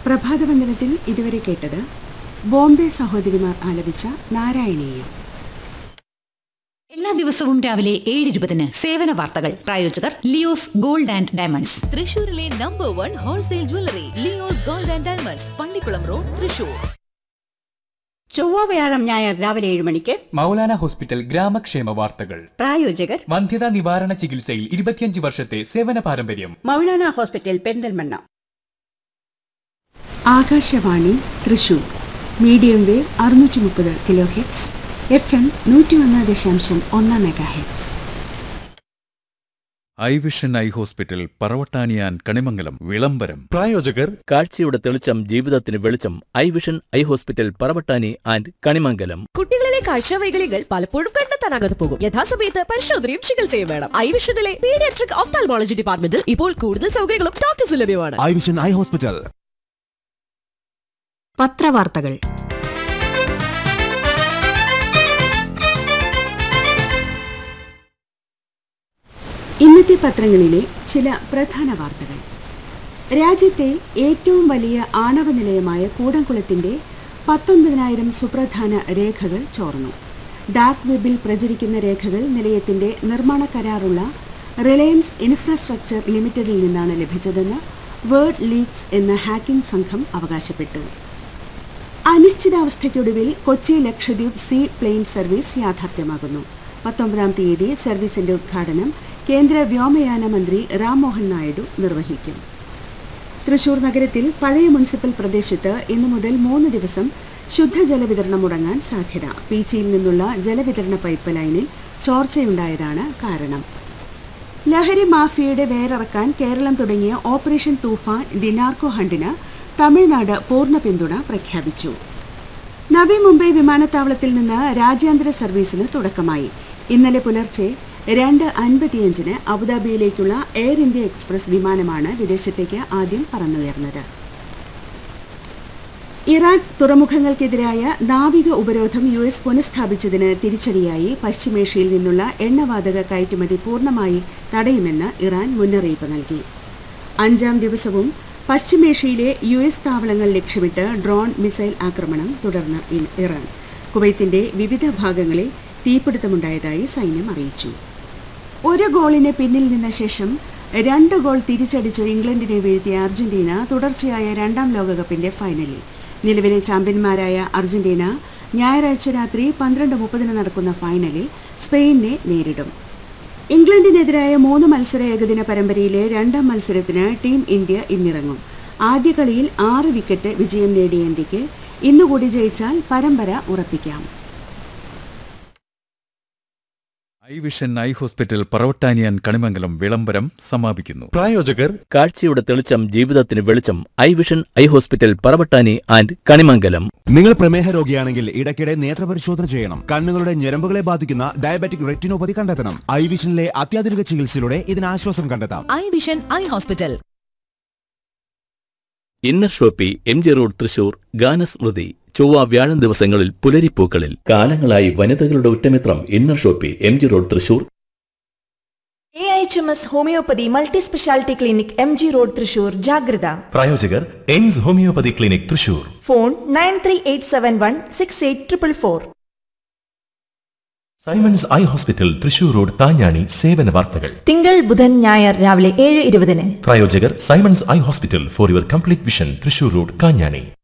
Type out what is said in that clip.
പ്രഭാതവന്ദനത്തിൽ ഇതുവരെ കേട്ടത് ബോംബെ സഹോദരിമാർ ആലപിച്ച നാരായണീയം എല്ലാ ദിവസവും രാവിലെ ഏഴ് ഇരുപതിന് സേവന വാർത്തകൾ പ്രായോജകർ ലിയോസ് ഗോൾഡ് ആൻഡ് ഡയമണ്ട്സ് തൃശൂരിലെ number one wholesale jewellery Leo's gold and diamonds Pallikulam road Thrissur ചൊവ്വ വ്യാഴം ഞായർ രാവിലെ ഏഴ് മണിക്ക് മൗലാന ഹോസ്പിറ്റൽ ഗ്രാമക്ഷേമ വാർത്തകൾ പ്രായോജകർ വന്ധ്യതാ നിവാരണ ചികിത്സയിൽ ഇരുപത്തിയഞ്ച് വർഷത്തെ സേവന പാരമ്പര്യം Maulana hospital Perinthalmanna Akashvani Thrissur medium wave അറുന്നൂറ്റി മുപ്പത് കിലോ ഹെറ്റ്സ് എഫ് എം നൂറ്റി ഒന്ന് ദശാംശം ഒന്ന് mega hertz eye vision eye hospital പറവട്ടാനിയാൻ കണിമംഗലം വിളംബരം പ്രായോജകർ കാഴ്ചയുടെ തെളിച്ചം ജീവിതത്തിന് വെളിച്ചം eye vision eye hospital Paravattani and Kanimangalam കുട്ടികളിലെ കാഴ്ചവൈകല്യങ്ങൾ പലപ്പോഴും കണ്ടെത്താനാകാതെ പോകും യഥാസമയത്ത് പരിശോധനയും ചികിത്സയും വേണം ഐ വിഷനിലെ പീഡിയാട്രിക് ഓഫ്താൽമോളജി ഡിപ്പാർട്ട്മെന്റിൽ ഇപ്പോൾ കൂടുതൽ സൗകര്യങ്ങളും ഡോക്ടേഴ്സ് ലഭ്യമാണ് ഐ വിഷൻ ഐ ഹോസ്പിറ്റൽ പത്രവാർത്തകൾ ഇന്നത്തെ പത്രങ്ങളിലെ ചില പ്രധാന വാർത്തകൾ രാജ്യത്തെ ഏറ്റവും വലിയ ആണവ നിലയമായ കൂടംകുളത്തിന്റെ പത്തൊൻപതിനായിരം സുപ്രധാന രേഖകൾ ചോർന്നു ഡാർക്ക് വെബിൽ പ്രചരിക്കുന്ന രേഖകൾ നിലയത്തിന്റെ നിർമ്മാണ കരാറുള്ള റിലയൻസ് ഇൻഫ്രാസ്ട്രക്ചർ ലിമിറ്റഡിൽ നിന്നാണ് ലഭിച്ചതെന്ന് വേർഡ് ലീഗ്സ് എന്ന ഹാക്കിംഗ് സംഘം അവകാശപ്പെട്ടു അനിശ്ചിതാവസ്ഥയ്ക്കൊടുവിൽ Kochi Lakshadweep sea plane service യാഥാർത്ഥ്യമാകുന്നു പത്തൊമ്പതാം തീയതി സർവീസിന്റെ ഉദ്ഘാടനം കേന്ദ്ര വ്യോമയാന മന്ത്രി രാംമോഹൻ നായിഡു നിർവഹിക്കും തൃശൂർ നഗരത്തിൽ പഴയ മുനിസിപ്പൽ പ്രദേശത്ത് ഇന്നു മുതൽ മൂന്ന് ദിവസം ശുദ്ധജല വിതരണം മുടങ്ങാൻ സാധ്യത പീച്ചിയിൽ നിന്നുള്ള ജലവിതരണ പൈപ്പ് ലൈനിൽ ചോർച്ചയുണ്ടായതാണ് കാരണം ലഹരി മാഫിയയുടെ വേരിറക്കാൻ കേരളം തുടങ്ങിയ ഓപ്പറേഷൻ തൂഫാൻ ദിനാർക്കോ ഹണ്ടിന് തമിഴ്നാട് പൂർണ്ണ പിന്തുണ പ്രഖ്യാപിച്ചു നവി മുംബൈ വിമാനത്താവളത്തിൽ നിന്ന് രാജ്യാന്തര സർവീസിന് തുടക്കമായി ഇന്നലെ പുലർച്ചെ രണ്ട് അൻപത്തിയഞ്ചിന് അബുദാബിയിലേക്കുള്ള എയർ ഇന്ത്യ എക്സ്പ്രസ് വിമാനമാണ് വിദേശത്തേക്ക് ആദ്യം പറന്നുയർന്നത് ഇറാൻ തുറമുഖങ്ങൾക്കെതിരായ നാവിക ഉപരോധം യു എസ് പുനഃസ്ഥാപിച്ചതിന് തിരിച്ചടിയായി പശ്ചിമേഷ്യയിൽ നിന്നുള്ള എണ്ണവാതക കയറ്റുമതി പൂർണ്ണമായി തടയുമെന്ന് ഇറാൻ മുന്നറിയിപ്പ് നൽകി അഞ്ചാം ദിവസവും പശ്ചിമേഷ്യയിലെ യു എസ് താവളങ്ങൾ ലക്ഷ്യമിട്ട് ഡ്രോൺ മിസൈൽ ആക്രമണം തുടർന്ന് ഇ- ഇറാൻ കുവൈത്തിന്റെ വിവിധ ഭാഗങ്ങളിൽ തീപിടുത്തമുണ്ടായതായി സൈന്യം അറിയിച്ചു ഒരു ഗോളിന് പിന്നിൽ നിന്ന ശേഷം രണ്ട് ഗോൾ തിരിച്ചടിച്ച് ഇംഗ്ലണ്ടിനെ വീഴ്ത്തിയ അർജന്റീന തുടർച്ചയായ രണ്ടാം ലോകകപ്പിന്റെ ഫൈനലിൽ നിലവിലെ ചാമ്പ്യന്മാരായ അർജന്റീന ഞായറാഴ്ച രാത്രി പന്ത്രണ്ട് മുപ്പതിന് നടക്കുന്ന ഫൈനലിൽ സ്പെയിനെ നേരിടും ഇംഗ്ലണ്ടിനെതിരായ മൂന്ന് മത്സര ഏകദിന പരമ്പരയിലെ രണ്ടാം മത്സരത്തിന് ടീം ഇന്ത്യ ഇന്നിറങ്ങും ആദ്യ കളിയിൽ ആറ് വിക്കറ്റ് വിജയം നേടിയ ഇന്ത്യക്ക് ഇന്നുകൂടി ജയിച്ചാൽ പരമ്പര ഉറപ്പിക്കാം ഐ വിഷൻ ഐ ഹോസ്പിറ്റൽ പറവട്ടാനിയാൻ കണിമംഗലം വിളംബരം സമാപിക്കുന്നു പ്രായോജകർ കാഴ്ചയുടെ തെളിച്ചം ജീവിതത്തിന് വെളിച്ചം eye vision eye hospital Paravattani and Kanimangalam നിങ്ങൾ പ്രമേഹ രോഗിയാണെങ്കിൽ ഇടയ്ക്കിടെ നേത്രപരിശോധന ചെയ്യണം കണ്ണുകളുടെ ഞരമ്പുകളെ ബാധിക്കുന്ന ഡയബറ്റിക് റെറ്റിനോപ്പതി കണ്ടെത്തണം ഐ വിഷനിലെ അത്യാധുനിക ചികിത്സയിലൂടെ ഇതിന് ആശ്വാസം കണ്ടെത്താം eye vision eye hospital inner shoppe M G road Thrissur ഗാനസ്മൃതി ചൊവ്വ വ്യാഴം ദിവസങ്ങളിൽ പുലരിപ്പൂക്കളിൽ കാലങ്ങളായി വനിതകളുടെ ഉറ്റമിത്രം inner shoppe M G road Thrissur A H M S homeopathy multi speciality clinic M G road Thrissur ജാഗ്രത പ്രായോജകർ Aims homeopathy clinic Thrissur phone nine three eight seven one six eight triple four Simons eye hospital Thrissur road താഞ്ഞാണി സേവന വാർത്തകൾ തിങ്കൾ ബുധൻ ഞായർ രാവിലെ ഏഴ് ഇരുപതിന് പ്രായോജകർ Simons eye hospital for your complete vision Thrissur road Kanjani